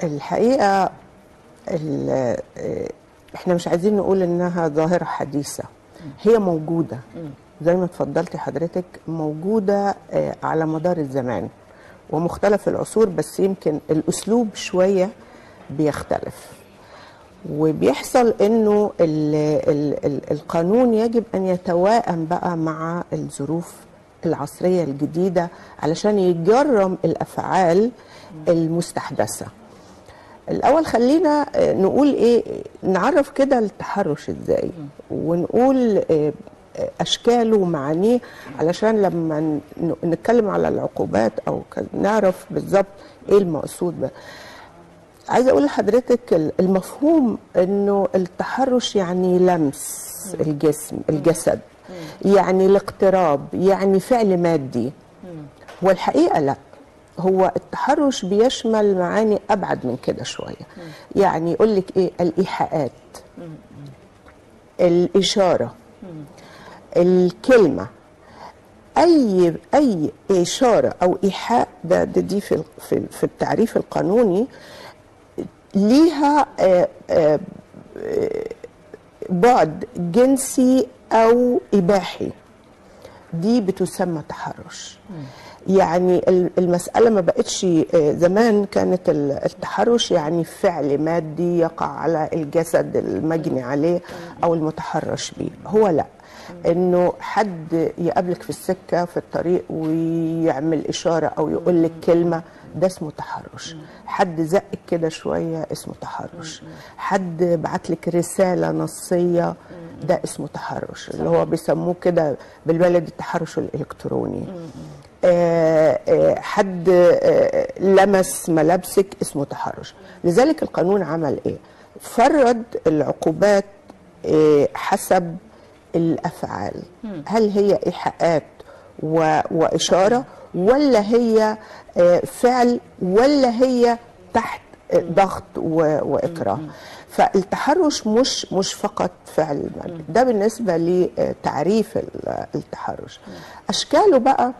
الحقيقه ال- آه، احنا مش عايزين نقول انها ظاهره حديثه هي موجوده زي ما اتفضلتي حضرتك موجوده آه، على مدار الزمان ومختلف العصور بس يمكن الاسلوب شويه بيختلف وبيحصل انه ال ال ال القانون يجب ان يتوائم بقى مع الظروف العصريه الجديده علشان يجرم الافعال المستحدثه الاول خلينا آه، نقول ايه نعرف كده التحرش ازاي ونقول آه، آه، اشكاله ومعانيه علشان لما ن- نتكلم على العقوبات او ك- نعرف بالظبط ايه المقصود بقى عايزه اقول لحضرتك ال- المفهوم انه التحرش يعني لمس الجسم الجسد يعني الاقتراب يعني فعل مادي والحقيقه لا هو التحرش بيشمل معاني ابعد من كده شويه يعني يقول لك ايه الايحاءات الاشاره الكلمه اي اي اشاره او ايحاء ده, ده دي في ال- في في التعريف القانوني ليها آه، آه، آه، بعد جنسي او اباحي دي بتسمى تحرش يعني ال- المسألة ما بقتش آه، زمان كانت ال- التحرش يعني فعل مادي يقع على الجسد المجني عليه أو المتحرش به هو لا انه حد يقابلك في السكه في الطريق ويعمل اشاره او يقول لك كلمه ده اسمه تحرش حد زقك كده شويه اسمه تحرش حد بعت لك رساله نصيه ده اسمه تحرش اللي هو بيسموه كده بالبلد التحرش الالكتروني آه، آه، حد آه، لمس ملابسك اسمه تحرش لذلك القانون عمل ايه فرد العقوبات آه، حسب الافعال هل هي ايحاءات و- واشاره ولا هي آه، فعل ولا هي تحت آه، ضغط و- واكراه فالتحرش مش مش فقط فعل مادي ده بالنسبه لتعريف ال- التحرش اشكاله بقى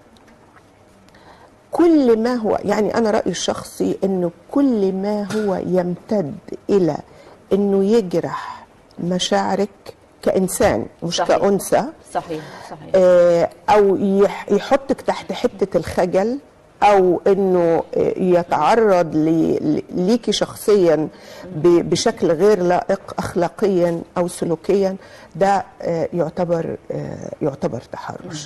كل ما هو يعني انا رايي الشخصي انه كل ما هو يمتد الى انه يجرح مشاعرك كانسان مش صحيح. كانثى صحيح صحيح آه، او يح- يحطك تحت حته الخجل او انه آه، يتعرض ل- ل- ليكي شخصيا ب- بشكل غير لائق اخلاقيا او سلوكيا ده آه، يعتبر آه، يعتبر تحرش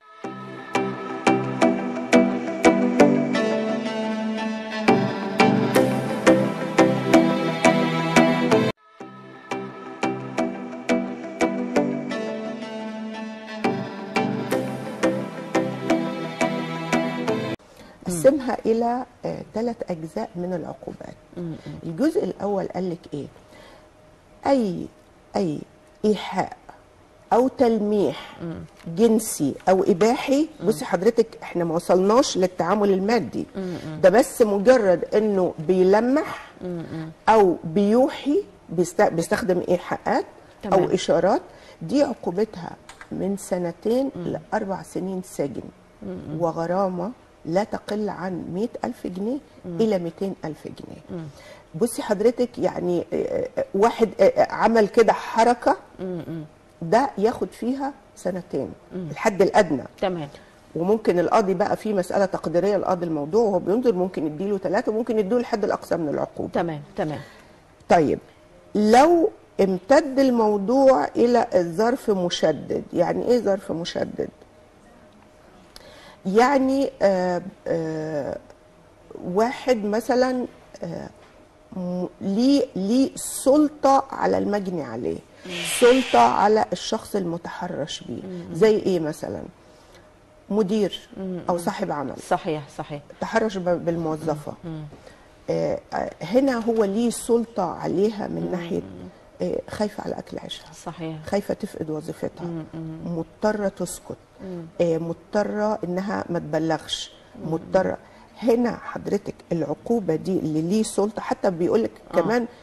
قسمها الى ثلاث اجزاء من العقوبات الجزء الاول قال لك ايه اي اي ايحاء او تلميح جنسي او اباحي بصي حضرتك احنا ما وصلناش للتعامل المادي ده بس مجرد انه بيلمح او بيوحي بيست- بيستخدم ايحاءات او تمام. اشارات دي عقوبتها من سنتين لاربع سنين سجن وغرامه لا تقل عن مئة ألف جنيه إلى 200 ألف جنيه بصي حضرتك يعني آه، آه، واحد آه، آه، عمل كده حركة ده ياخد فيها سنتين الحد الأدنى تمام وممكن القاضي بقى في مسألة تقديرية لقاضي الموضوع وهو بينظر ممكن يديله ثلاثة وممكن يديله الحد الأقصى من العقوبة تمام تمام طيب لو امتد الموضوع الى الظرف مشدد يعني ايه ظرف مشدد يعني آه آه واحد مثلا آه م- ليه ليه سلطه على المجني عليه سلطه على الشخص المتحرش بيه زي ايه مثلا مدير او صاحب عمل صحيح صحيح تحرش ب- بالموظفة آه، آه، هنا هو ليه سلطة عليها من ناحية آه، خايفة على أكل عيشها صحيح خايفة تفقد وظيفتها مضطرة تسكت آه، مضطرة إنها ما تبلغش مضطرة هنا حضرتك العقوبة دي اللي ليه سلطة حتى بيقولك كمان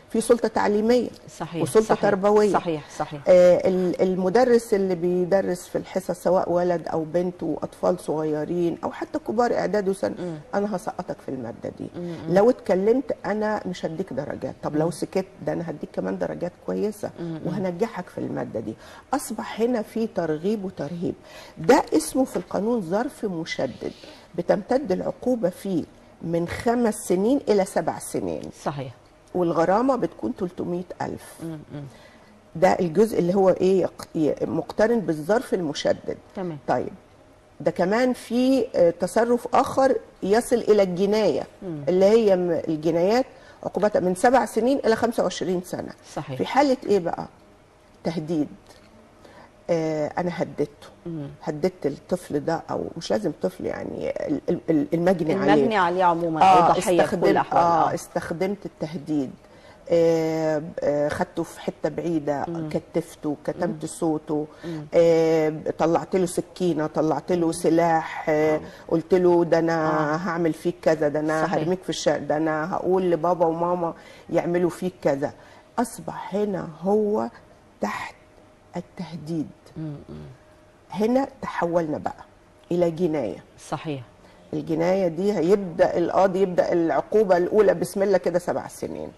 في سلطه تعليميه صحيح وسلطه صحيح تربويه صحيح صحيح آه، ال- المدرس اللي بيدرس في الحصص سواء ولد او بنت واطفال صغيرين او حتى كبار اعداد وسنه انا هسقطك في الماده دي لو اتكلمت انا مش هديك درجات طب لو سكت ده انا هديك كمان درجات كويسه وهنجحك في الماده دي اصبح هنا في ترغيب وترهيب ده اسمه في القانون ظرف مشدد بتمتد العقوبه فيه من خمس سنين الى سبع سنين صحيح والغرامه بتكون 300 ألف ده الجزء اللي هو ايه يق- ي- مقترن بالظرف المشدد تمام طيب ده كمان في آه، تصرف اخر يصل الى الجنايه اللي هي م- الجنايات عقوبتها من سبع سنين الى 25 سنه صحيح في حاله ايه بقى تهديد آه انا هددته هددت الطفل ده او مش لازم طفل يعني ال- ال- ال- المجني عليه المجني عليه عموما او ضحيه في كل استخدمت الاحوال اه آه. استخدمت التهديد آه آه خدته في حته بعيده كتفته كتمت صوته آه طلعت له سكينه طلعت له سلاح آه قلت له ده انا آه. هعمل فيك كذا ده انا صحيح. هرميك في الشارع ده انا هقول لبابا وماما يعملوا فيك كذا اصبح هنا هو تحت التهديد هنا تحولنا بقى الى جنايه صحيح الجنايه دي هيبدا القاضي يبدا العقوبه الاولى بسم الله كده سبع سنين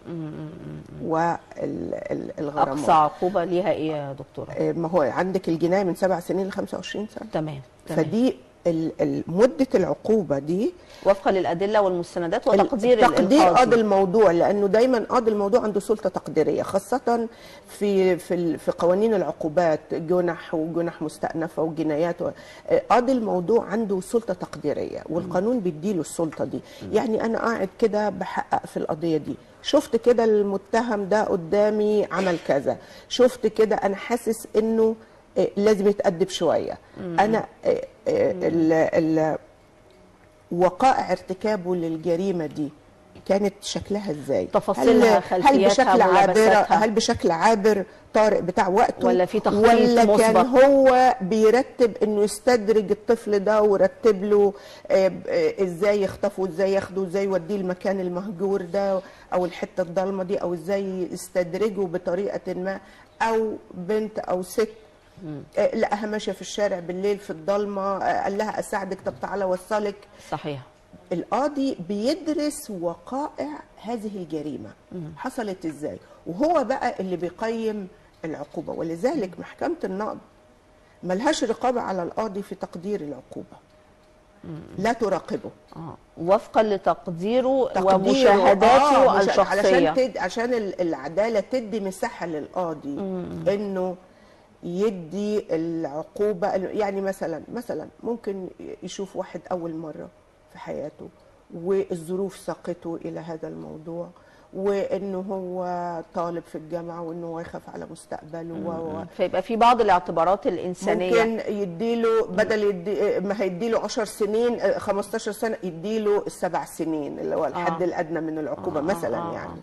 والغرامات اقصى عقوبه ليها ايه يا دكتوره آه، ما هو عندك الجنايه من سبع سنين ل 25 سنه تمام تمام فدي ال- ال- مده العقوبه دي وفقا للادله والمستندات وتقدير تقدير القاضي. قاضي الموضوع لانه دايما قاضي الموضوع عنده سلطه تقديريه خاصه في في ال- في قوانين العقوبات جنح وجنح مستأنفه وجنايات و- قاضي الموضوع عنده سلطه تقديريه والقانون بيديله السلطه دي يعني انا قاعد كده بحقق في القضيه دي شفت كده المتهم ده قدامي عمل كذا شفت كده انا حاسس انه آه، لازم يتأدب شويه انا آه، آه، ال- ال- وقائع ارتكابه للجريمه دي كانت شكلها ازاي؟ تفاصيلها، هل, خلفياتها، هل بشكل عابر ملابساتها؟ هل بشكل عابر طارئ بتاع وقته ولا في تخطيط ولا كان مسبق؟ هو بيرتب انه يستدرج الطفل ده ورتب له آه، آه، ازاي يخطفه ازاي ياخده ازاي يوديه المكان المهجور ده او الحته الضلمه دي او ازاي يستدرجه بطريقه ما او بنت او ست آه، لقاها ماشيه في الشارع بالليل في الضلمه آه، قال لها اساعدك طب تعالى اوصلك صحيح القاضي بيدرس وقائع هذه الجريمة حصلت ازاي وهو بقى اللي بيقيم العقوبة ولذلك محكمة النقض ملهاش رقابة على القاضي في تقدير العقوبة لا تراقبه اه وفقا لتقديره تقديره، ومشاهداته آه، مش- الشخصيه علشان تد... عشان ال- العدالة تدي مساحة للقاضي انه يدي العقوبة يعني مثلا مثلا ممكن يشوف واحد أول مرة في حياته والظروف ساقته إلى هذا الموضوع وانه هو طالب في الجامعه وانه هو يخاف على مستقبله و... و... فيبقى في بعض الاعتبارات الانسانيه ممكن يديله بدل يدي ما هيديله 10 سنين آه، 15 سنه يديله السبع سنين اللي هو الحد آه. الادنى من العقوبه آه، مثلا آه، آه. يعني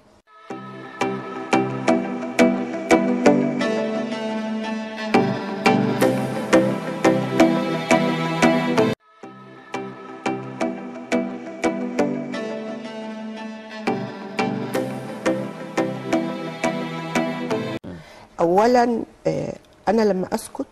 اولا آه، انا لما اسكت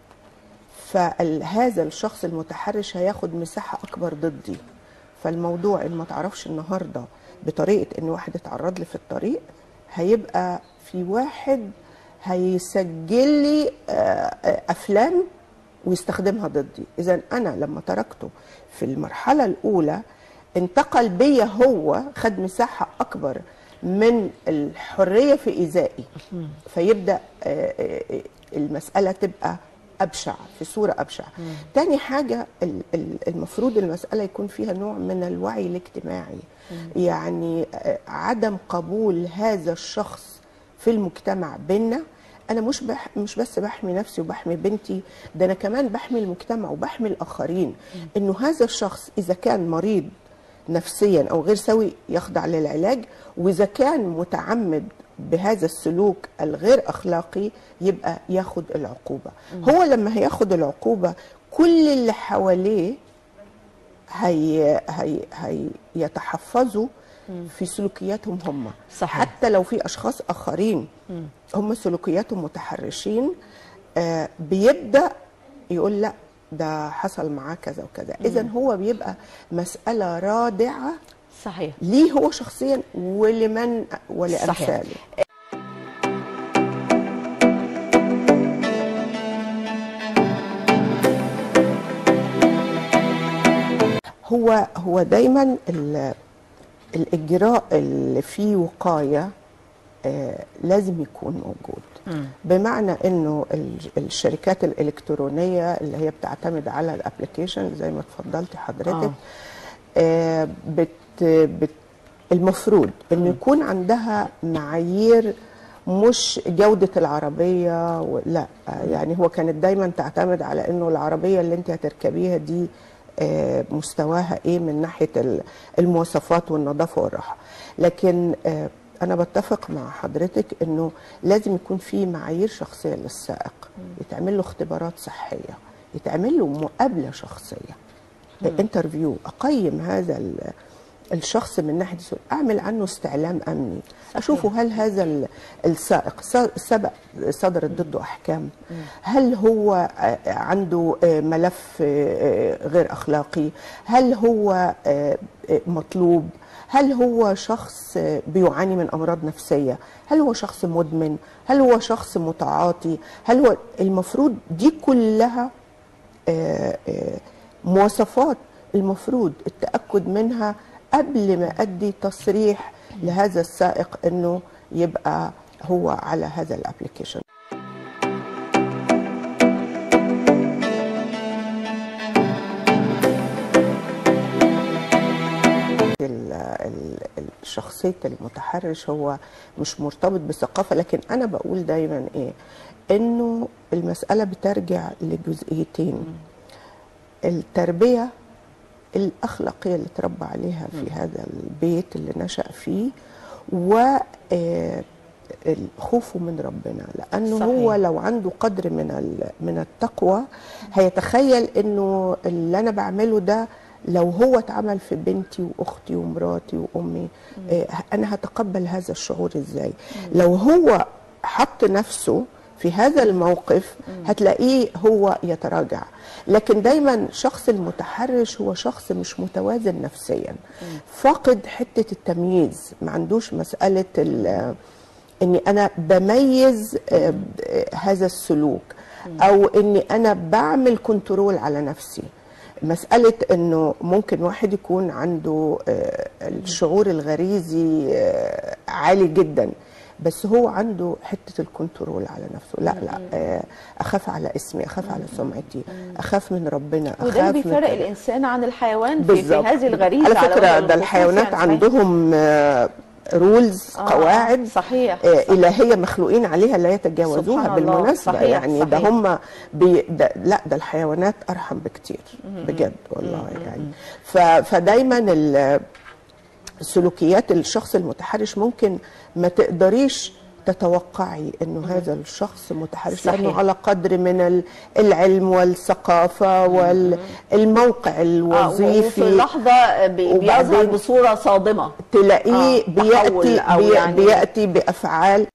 فهذا الشخص المتحرش هياخد مساحه اكبر ضدي فالموضوع ان ما تعرفش النهارده بطريقه ان واحد اتعرض لي في الطريق هيبقى في واحد هيسجل لي آه، آه، افلام ويستخدمها ضدي اذا انا لما تركته في المرحله الاولى انتقل بيا هو خد مساحه اكبر من الحريه في ايذائي فيبدا آه، آه، المساله تبقى ابشع في صوره ابشع تاني حاجه ال- ال- المفروض المساله يكون فيها نوع من الوعي الاجتماعي يعني آه، عدم قبول هذا الشخص في المجتمع بينا انا مش بح مش بس بحمي نفسي وبحمي بنتي ده انا كمان بحمي المجتمع وبحمي الاخرين انه هذا الشخص اذا كان مريض نفسيا او غير سوي يخضع للعلاج واذا كان متعمد بهذا السلوك الغير اخلاقي يبقى ياخد العقوبه هو لما هياخد العقوبه كل اللي حواليه هي هي هي يتحفظوا في سلوكياتهم هم صحيح. حتى لو في اشخاص اخرين هم سلوكياتهم متحرشين آه بيبدا يقول لا ده حصل معاه كذا وكذا اذا هو بيبقى مساله رادعه صحيح ليه هو شخصيا ولمن صحيح. ولامثاله هو هو دايما ال- الاجراء اللي فيه وقايه آه، لازم يكون موجود بمعنى انه ال- الشركات الالكترونيه اللي هي بتعتمد على الابلكيشن زي ما اتفضلتي حضرتك آه، بت بت المفروض انه يكون عندها معايير مش جودة العربية و- لا آه، يعني هو كانت دايما تعتمد على انه العربية اللي انت هتركبيها دي آه، مستواها ايه من ناحية ال- المواصفات والنظافة والراحة لكن آه، انا بتفق مع حضرتك انه لازم يكون في معايير شخصية للسائق يتعمل له اختبارات صحية يتعمل له مقابلة شخصية انترفيو اقيم هذا ال- الشخص من ناحيه السلوك اعمل عنه استعلام امني اشوفه هل هذا ال- السائق س- سبق صدرت ضده احكام هل هو آه، عنده آه، ملف آه، آه، غير اخلاقي هل هو آه، آه، مطلوب هل هو شخص آه، بيعاني من امراض نفسيه هل هو شخص مدمن هل هو شخص متعاطي هل هو المفروض دي كلها آه، آه، مواصفات المفروض التأكد منها قبل ما أدي تصريح لهذا السائق أنه يبقى هو على هذا الابلكيشن ال- ال- ال- شخصية المتحرش هو مش مرتبط بثقافة لكن أنا بقول دايما إيه إنه المسألة بترجع لجزئيتين التربية الأخلاقية اللي تربى عليها في هذا البيت اللي نشأ فيه و آه، خوفه من ربنا لانه صحيح. هو لو عنده قدر من ال- من التقوى هيتخيل انه اللي انا بعمله ده لو هو اتعمل في بنتي واختي ومراتي وامي آه، انا هتقبل هذا الشعور ازاي لو هو حط نفسه في هذا الموقف هتلاقيه هو يتراجع لكن دايما شخص المتحرش هو شخص مش متوازن نفسيا فاقد حتة التمييز ما عندوش مسألة ال- اني انا بميز آه، ب- آه، هذا السلوك او اني انا بعمل كنترول على نفسي مسألة انه ممكن واحد يكون عنده آه، الشعور الغريزي آه، عالي جدا بس هو عنده حتة الكنترول على نفسه لا لا آه، اخاف على اسمي اخاف على سمعتي اخاف من ربنا وده اللي اخاف بيفرق من الانسان عن الحيوان في, في بالظبط. هذه الغريزه على فكرة وجه ده الخصوص الحيوانات يعني صحيح. عندهم رولز آه، قواعد صحيح آه، صح. إلهية مخلوقين عليها لا يتجاوزوها سبحان الله. بالمناسبة صحيح، يعني ده صحيح. هم بي ده لا ده الحيوانات أرحم بكتير بجد والله يعني ف فدايما ال- سلوكيات الشخص المتحرش ممكن ما تقدريش تتوقعي انه هذا الشخص متحرش صحيح. لانه على قدر من ال- العلم والثقافه والموقع آه، وفي الوظيفي لحظه بي- بيظهر وبعدين بصوره صادمه تلاقيه آه، تحول بياتي أو بي يعني- بياتي بافعال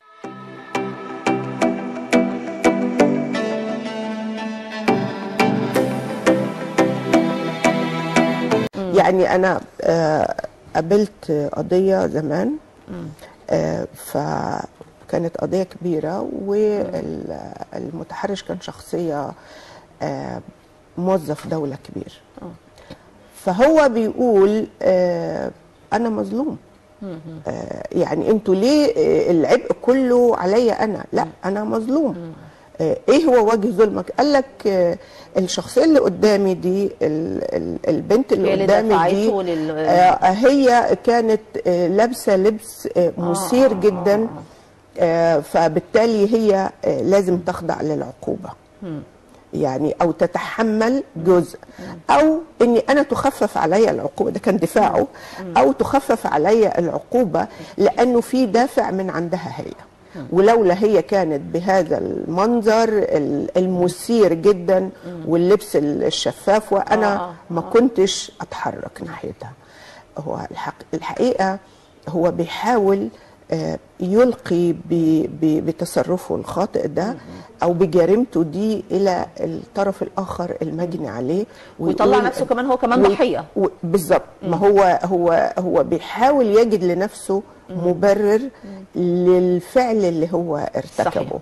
يعني انا آه، قابلت قضيه زمان آه، فكانت قضيه كبيره والمتحرش كان شخصيه آه، موظف دوله كبير فهو بيقول آه، انا مظلوم آه، يعني انتوا ليه آه، العبء كله عليا انا لا انا مظلوم آه، ايه هو وجه ظلمك قال لك آه، الشخصيه اللي قدامي دي ال- ال- البنت اللي هي اللي قدامي دي دفعته لل- آه، هي كانت آه، لابسه لبس آه، مثير جدا آه، فبالتالي هي آه، لازم تخضع للعقوبه يعني او تتحمل جزء او اني انا تخفف علي العقوبه ده كان دفاعه او تخفف علي العقوبه لانه في دافع من عندها هي ولولا هي كانت بهذا المنظر ال- المثير جدا واللبس الشفاف وانا آه، ما كنتش اتحرك ناحيتها هو الحق الحقيقه هو بيحاول آه، يلقي ب- ب- بتصرفه الخاطئ ده او بجريمته دي الى الطرف الاخر المجني عليه ويطلع ويقول- نفسه كمان هو كمان و- ضحية. و- بالظبط ما هو هو هو بيحاول يجد لنفسه مبرر للفعل اللي هو ارتكبه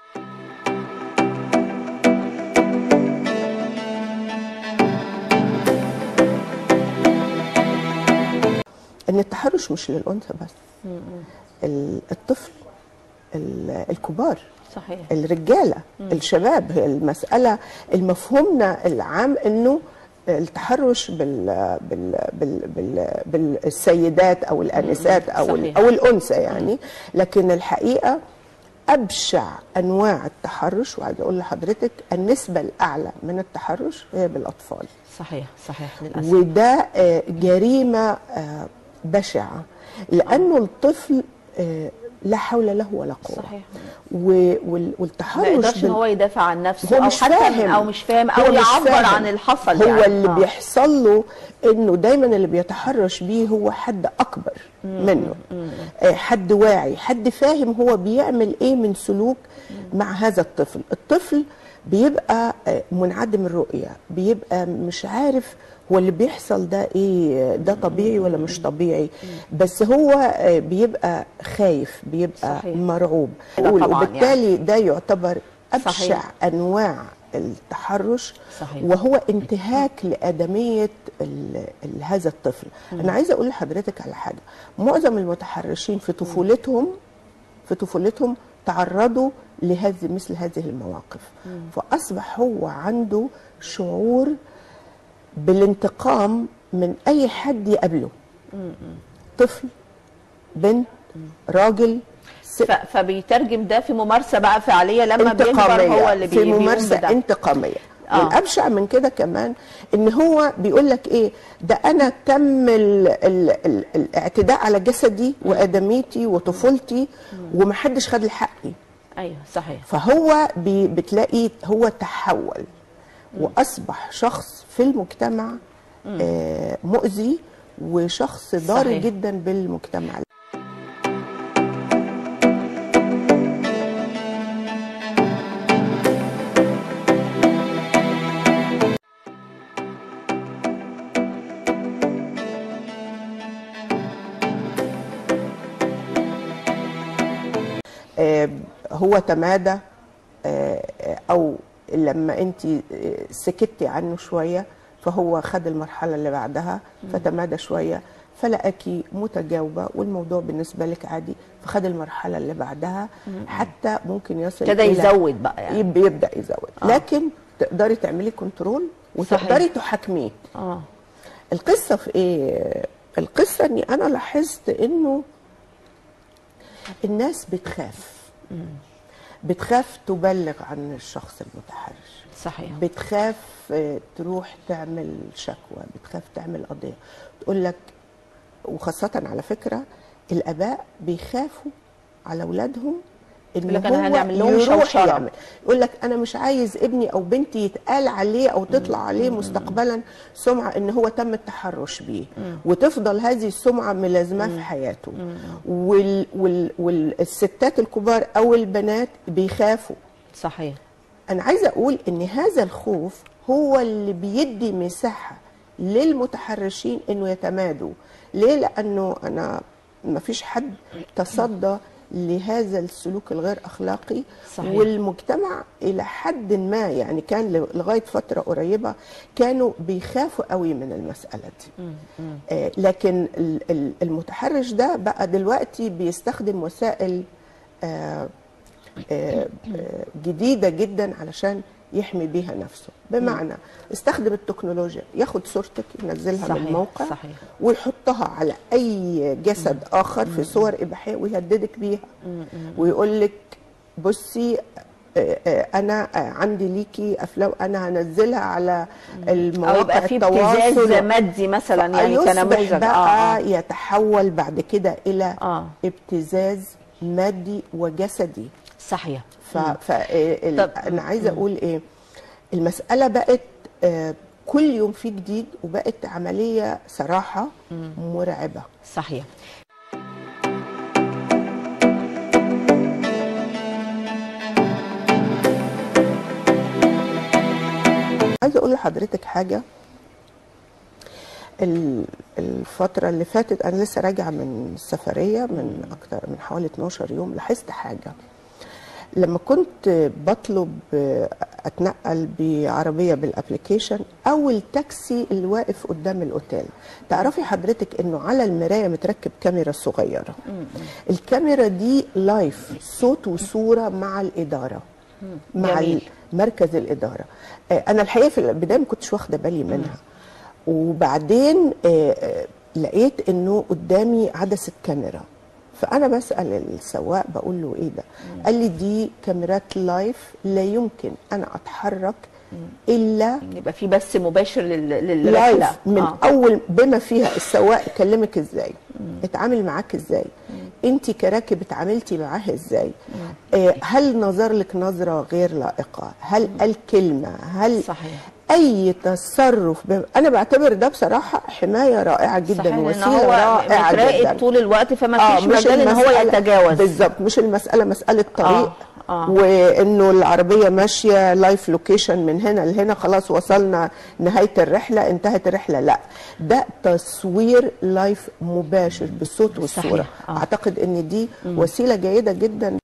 ان التحرش مش للانثى بس ال- الطفل ال- الكبار صحيح الرجاله الشباب هي المساله المفهومنا العام انه التحرش بال بال بال بال بالسيدات او الانسات او ال- صحيح. او الانثى يعني لكن الحقيقه ابشع انواع التحرش وعايزه اقول لحضرتك النسبه الاعلى من التحرش هي بالاطفال صحيح صحيح للاسف وده آه، جريمه آه، بشعه لانه الطفل آه، لا حول له ولا قوه صحيح و- وال- والتحرش ما يقدرش ان بال- هو يدافع عن نفسه هو او مش حتى فاهم او مش فاهم هو او مش يعبر فاهم. عن الحصل هو يعني اللي آه. بيحصل له انه دايما اللي بيتحرش بيه هو حد اكبر منه آه، حد واعي حد فاهم هو بيعمل ايه من سلوك مع هذا الطفل الطفل بيبقى آه، منعدم الرؤيه بيبقى مش عارف هو اللي بيحصل ده ايه ده طبيعي ولا مش طبيعي بس هو آه، بيبقى خايف بيبقى صحيح. مرعوب كده طبعاً يعني. وبالتالي ده يعتبر ابشع صحيح. انواع التحرش صحيح. وهو انتهاك لادميه ال- ال- هذا الطفل انا عايزه اقول لحضرتك على حاجه معظم المتحرشين في طفولتهم في طفولتهم تعرضوا لهذه مثل هذه المواقف فاصبح هو عنده شعور بالانتقام من اي حد يقابله طفل بنت راجل ست ف- فبيترجم ده في ممارسه بقى فعليه لما بيكبر هو اللي بي- في بيقوم ممارسه بده. انتقاميه آه. والابشع من كده كمان ان هو بيقول لك ايه ده انا تم ال ال ال الاعتداء على جسدي وادميتي وطفولتي ومحدش خد لي حقي ايوه صحيح فهو بي بتلاقي هو تحول واصبح شخص في المجتمع آه مؤذي وشخص ضار صحيح. جدا بالمجتمع آه، هو تمادى آه، آه، او لما انت آه، سكتي عنه شويه فهو خد المرحله اللي بعدها فتمادى شويه فلقاكي متجاوبه والموضوع بالنسبه لك عادي فخد المرحله اللي بعدها حتى ممكن يصل ابتدى إلى- يزود بقى يعني يب- يبدا يزود لكن تقدري تعملي كنترول وتقدري صحيح. تحاكميه اه القصه في ايه القصه اني انا لاحظت انه الناس بتخاف بتخاف تبلغ عن الشخص المتحرش صحيح بتخاف آه، تروح تعمل شكوى بتخاف تعمل قضيه تقول لك وخاصه على فكره الاباء بيخافوا على اولادهم ان يقول لك أنا هو هنعمل لهم يروح شوشرة. يعمل يقول لك انا مش عايز ابني او بنتي يتقال عليه او تطلع عليه مستقبلا سمعه ان هو تم التحرش بيه وتفضل هذه السمعه ملازمه في حياته وال وال والستات الكبار او البنات بيخافوا صحيح انا عايزه اقول ان هذا الخوف هو اللي بيدي مساحه للمتحرشين انه يتمادوا ليه لانه انا ما فيش حد تصدى لهذا السلوك الغير اخلاقي صحيح. والمجتمع الى حد ما يعني كان لغايه فتره قريبه كانوا بيخافوا قوي من المساله دي آه لكن ال- ال- المتحرش ده بقى دلوقتي بيستخدم وسائل آه آه، آه، جديدة جدا علشان يحمي بيها نفسه بمعنى استخدم التكنولوجيا ياخد صورتك ينزلها صحيح، من موقع صحيح. ويحطها على اي جسد اخر في صور اباحيه ويهددك بيها ويقول لك بصي آه، آه، انا آه، عندي ليكي افلام انا هنزلها على او المواقع يبقى في ابتزاز التواصل مادي مثلا يعني يصبح كنموذج بقى اه اه يتحول بعد كده الى آه. ابتزاز مادي وجسدي صحيح ف... ف... ال... طب- انا عايزه اقول ايه المساله بقت آه، كل يوم في جديد وبقت عمليه صراحه مرعبه صحيح عايزه اقول لحضرتك حاجه ال- الفترة اللي فاتت أنا لسه راجعة من سفرية من أكتر من حوالي 12 يوم لاحظت حاجة لما كنت بطلب أتنقل بعربية بالأبليكيشن أو التاكسي اللي واقف قدام الأوتيل تعرفي حضرتك إنه على المراية متركب كاميرا صغيرة الكاميرا دي لايف صوت وصورة مع الإدارة مع جميل. مركز الإدارة آه، أنا الحقيقة في البداية ما كنتش واخدة بالي منها وبعدين آه، آه، لقيت انه قدامي عدسه كاميرا فانا بسال السواق بقول له ايه ده قال لي دي كاميرات لايف لا يمكن انا اتحرك الا يبقى في بث مباشر لل- لايف للرحله من آه. اول بما فيها السواق كلمك ازاي اتعامل معاك ازاي انت كراكب اتعاملتي معاه ازاي آه، هل نظر لك نظره غير لائقه هل قال كلمه هل صحيح. اي تصرف ب... انا بعتبر ده بصراحه حمايه رائعه جدا صحيح لان وسيله هو رائعه متراقب جدا طول الوقت فما فيش مجال ان هو المسألة- يتجاوز بالظبط مش المساله مساله طريق آه، آه. وانه العربيه ماشيه لايف لوكيشن من هنا لهنا خلاص وصلنا نهايه الرحله انتهت الرحله لا ده تصوير لايف مباشر بالصوت والصوره صحيح، آه. اعتقد ان دي وسيله جيده جدا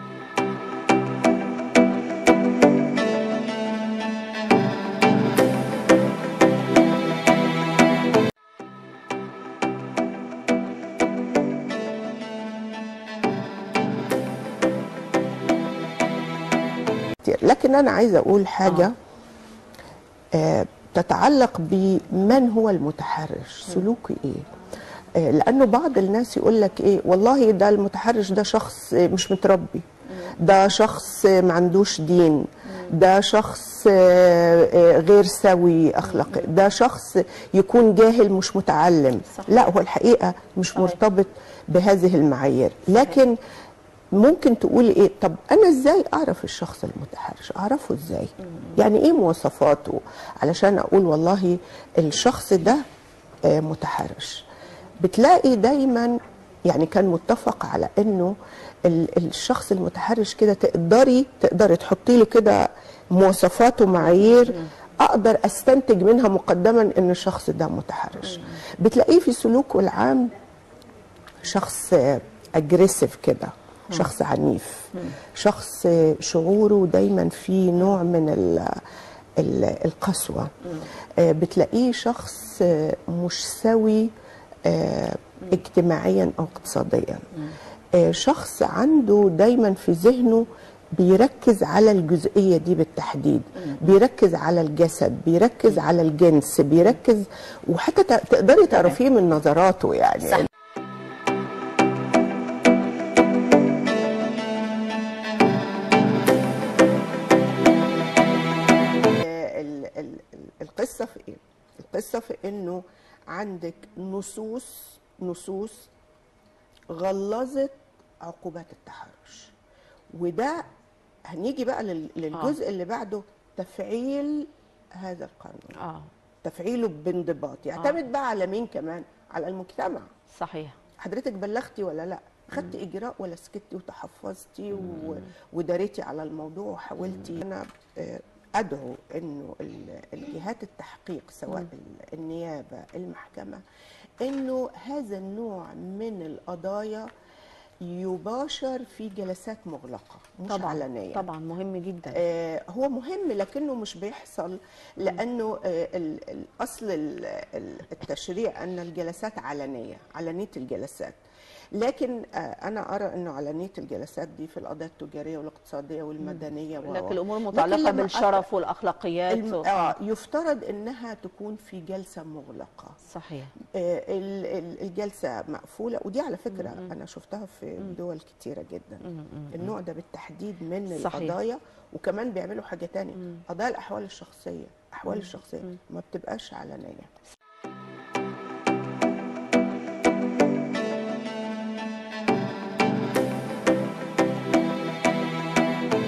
كتير لكن انا عايزه اقول حاجه آه تتعلق بمن هو المتحرش سلوكه ايه آه لانه بعض الناس يقول لك ايه والله ده المتحرش ده شخص آه، مش متربي ده شخص آه، ما عندوش دين ده شخص آه، آه، غير سوي اخلاقي ده شخص يكون جاهل مش متعلم صح. لا هو الحقيقه مش صحيح. مرتبط بهذه المعايير لكن ممكن تقولي ايه طب انا ازاي اعرف الشخص المتحرش اعرفه ازاي يعني ايه مواصفاته علشان اقول والله الشخص ده آه، متحرش بتلاقي دايما يعني كان متفق على انه ال- الشخص المتحرش كده تقدري تقدري تحطي له كده مواصفات ومعايير اقدر استنتج منها مقدما ان الشخص ده متحرش بتلاقيه في سلوكه العام شخص اجريسيف كده شخص عنيف شخص شعوره دايما فيه نوع من ال ال القسوة آه، بتلاقيه شخص آه، مش سوي آه، اجتماعيا أو اقتصاديا آه، شخص عنده دايما في ذهنه بيركز على الجزئية دي بالتحديد بيركز على الجسد بيركز على الجنس بيركز وحتى ت- تقدري تعرفيه من نظراته يعني صح. ال- ال- ال- القصه في ايه؟ القصه في انه عندك نصوص نصوص غلظت عقوبات التحرش وده هنيجي بقى لل- للجزء اللي بعده تفعيل هذا القانون اه تفعيله بانضباط يعتمد بقى على مين كمان على المجتمع صحيح حضرتك بلغتي ولا لا خدتي اجراء ولا سكتي وتحفظتي و... وداريتي على الموضوع وحاولتي انا آه، ادعو انه ال- الجهات التحقيق سواء ال- النيابه المحكمه انه هذا النوع من القضايا يباشر في جلسات مغلقه مش طبعا علنيه طبعا مهم جدا آه، هو مهم لكنه مش بيحصل لانه آه، ال- ال- اصل ال- ال- التشريع ان الجلسات علنيه علنيه الجلسات لكن آه، انا ارى انه علنيه الجلسات دي في القضايا التجاريه والاقتصاديه والمدنيه و- لكن الامور لكن متعلقه لما بالشرف أت- والاخلاقيات الم... و... آه يفترض انها تكون في جلسه مغلقه صحيح آه، ال- ال- الجلسه مقفوله ودي على فكره انا شفتها في دول كتيره جدا النوع ده بالتحديد من صحيح. القضايا وكمان بيعملوا حاجه تانية قضايا الاحوال الشخصيه احوال الشخصيه ما بتبقاش علنيه